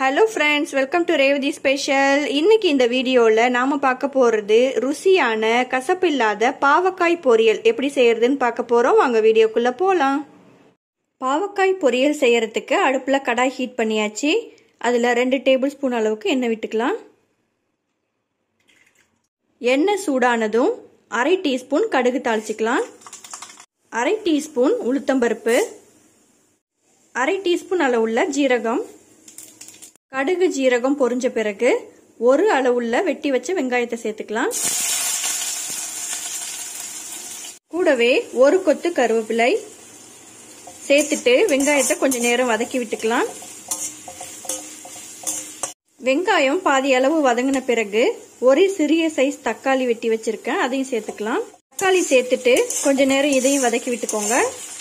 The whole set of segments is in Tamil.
hello friends welcome to Revathi special இன்னைக்கு இந்த வீடியோவில் நாம பார்க்க போறது ருசியான கசப்பில்லாத பாவக்காய் பொரியல் எப்படி செய்யறதுன்னு பார்க்க போறோம் வாங்க வீடியோக்குள்ள போகலாம் பாவக்காய் பொரியல் செய்யறதுக்கு அடுப்பில் கடாய் ஹீட் பண்ணியாச்சு அதில் ரெண்டு டேபிள் ஸ்பூன் அளவுக்கு எண்ணெய் விட்டுக்கலாம் எண்ணெய் சூடானதும் அரை டீஸ்பூன் கடுகு தாளிச்சிக்கலாம் அரை டீஸ்பூன் உளுத்தம்பருப்பு அரை டீஸ்பூன் அளவுள்ள ஜீரகம் கடுகு ஜீரகம் பொரிஞ்ச பிறகு ஒரு அளவுள்ள வெட்டி வச்ச வெங்காயத்தை சேர்த்துக்கலாம் கூடவே ஒரு கொத்து கருவேப்பிலை சேர்த்துட்டு வெங்காயத்தை கொஞ்ச நேரம் வதக்கி விட்டுக்கலாம் வெங்காயம் பாதி அளவு வதங்கின பிறகு ஒரு சிறிய சைஸ் தக்காளி வெட்டி வச்சிருக்கேன் அதையும் சேர்த்துக்கலாம் தக்காளி சேர்த்துட்டு கொஞ்ச நேரம் இதையும் வதக்கி விட்டுக்கோங்க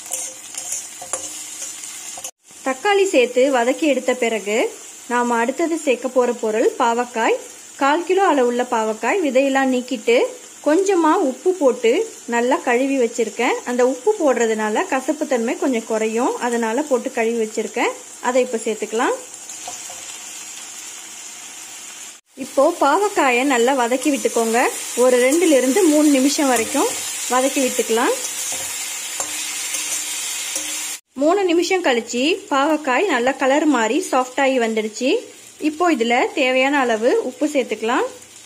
தக்காளி சேர்த்து வதக்கி எடுத்த பிறகு நாம் அடுத்தது சேர்க்க போகிற பொருள் பாவக்காய் கால் கிலோ அளவுள்ள பாவக்காய் விதையெல்லாம் நீக்கிட்டு கொஞ்சமாக உப்பு போட்டு நல்லா கழுவி வச்சுருக்கேன் அந்த உப்பு போடுறதுனால கசப்புத்தன்மை கொஞ்சம் குறையும் அதனால் போட்டு கழுவி வச்சுருக்கேன் அதை இப்போ சேர்த்துக்கலாம் இப்போ பாவக்காயை நல்லா வதக்கி விட்டுக்கோங்க ஒரு ரெண்டுலேருந்து மூணு நிமிஷம் வரைக்கும் வதக்கி விட்டுக்கலாம் மூணு நிமிஷம் கழிச்சு பாவக்காய் நல்லா கலர் மாறி சாஃப்டாகி வந்துடுச்சு இப்போ இதில் தேவையான அளவு உப்பு சேர்த்துக்கலாம்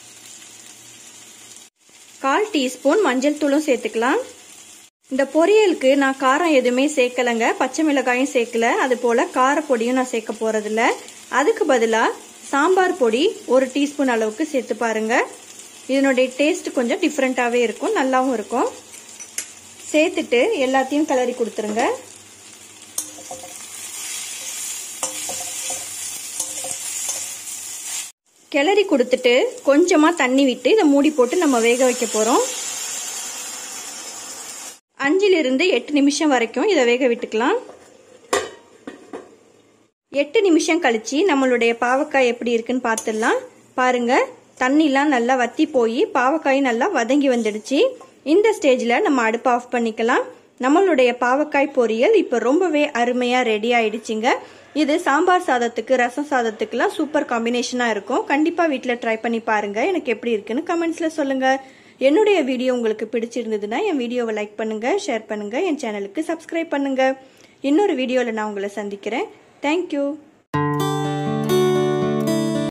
கால் டீஸ்பூன் மஞ்சள் தூளும் சேர்த்துக்கலாம் இந்த பொரியலுக்கு நான் காரம் எதுவுமே சேர்க்கலைங்க பச்சை மிளகாயும் சேர்க்கல அது போல் காரப்பொடியும் நான் சேர்க்க போகிறதில்ல அதுக்கு பதிலாக சாம்பார் பொடி ஒரு டீஸ்பூன் அளவுக்கு சேர்த்து பாருங்க இதனுடைய டேஸ்ட் கொஞ்சம் டிஃப்ரெண்ட்டாகவே இருக்கும் நல்லாவும் இருக்கும் சேர்த்துட்டு எல்லாத்தையும் கிளறி கொடுத்துருங்க கிளறி கொடுத்துட்டு கொஞ்சமாக தண்ணி விட்டு இதை மூடி போட்டு நம்ம வேக வைக்க போகிறோம் அஞ்சிலிருந்து எட்டு நிமிஷம் வரைக்கும் இதை வேக விட்டுக்கலாம் எட்டு நிமிஷம் கழிச்சு நம்மளுடைய பாவக்காய் எப்படி இருக்குன்னு பார்த்துடலாம் பாருங்க தண்ணிலாம் நல்லா வத்தி போய் பாவக்காய் நல்லா வதங்கி வந்துடுச்சு இந்த ஸ்டேஜில் நம்ம அடுப்பு ஆஃப் பண்ணிக்கலாம் நம்மளுடைய பாவக்காய் பொரியல் இப்போ ரொம்பவே அருமையாக ரெடி ஆயிடுச்சுங்க இது சாம்பார் சாதத்துக்கு ரசம் சாதத்துக்குலாம் சூப்பர் காம்பினேஷனாக இருக்கும் கண்டிப்பாக வீட்டில் ட்ரை பண்ணி பாருங்கள் எனக்கு எப்படி இருக்குன்னு கமெண்ட்ஸில் சொல்லுங்கள் என்னுடைய வீடியோ உங்களுக்கு பிடிச்சிருந்ததுன்னா என் வீடியோவை லைக் பண்ணுங்கள் ஷேர் பண்ணுங்கள் என் சேனலுக்கு சப்ஸ்கிரைப் பண்ணுங்கள் இன்னொரு வீடியோவில் நான் உங்களை சந்திக்கிறேன் தேங்க்யூ